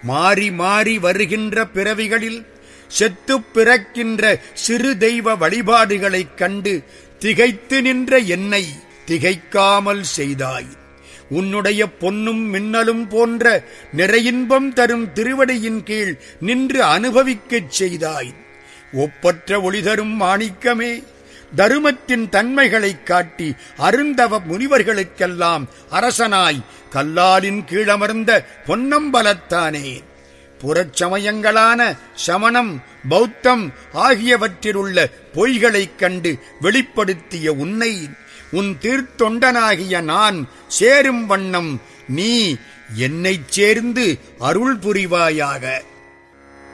மாறி மாறி வருகின்ற பிறவிகளில் செத்துப் பிறக்கின்ற சிறு தெய்வ வழிபாடுகளைக் கண்டு திகைத்து நின்ற என்னை திகைக்காமல் செய்தாய் உன்னுடைய பொன்னும் மின்னலும் போன்ற நிறையின்பம் தரும் திருவடியின் கீழ் நின்று அனுபவிக்கச் செய்தாய் ஒப்பற்ற ஒளி தரும் மாணிக்கமே தருமத்தின் தன்மைகளைக் காட்டி அருந்தவ முனிவர்களுக்கெல்லாம் அரசனாய் கல்லாலின் கீழமர்ந்த பொன்னம்பலத்தானே புறச்சமயங்களான சமணம் பௌத்தம் ஆகியவற்றிலுள்ள பொய்களைக் கண்டு வெளிப்படுத்திய உன்னை உன் தீர்த்தொண்டனாகிய நான் சேரும் வண்ணம் நீ என்னைச் சேர்ந்து அருள் புரிவாயாக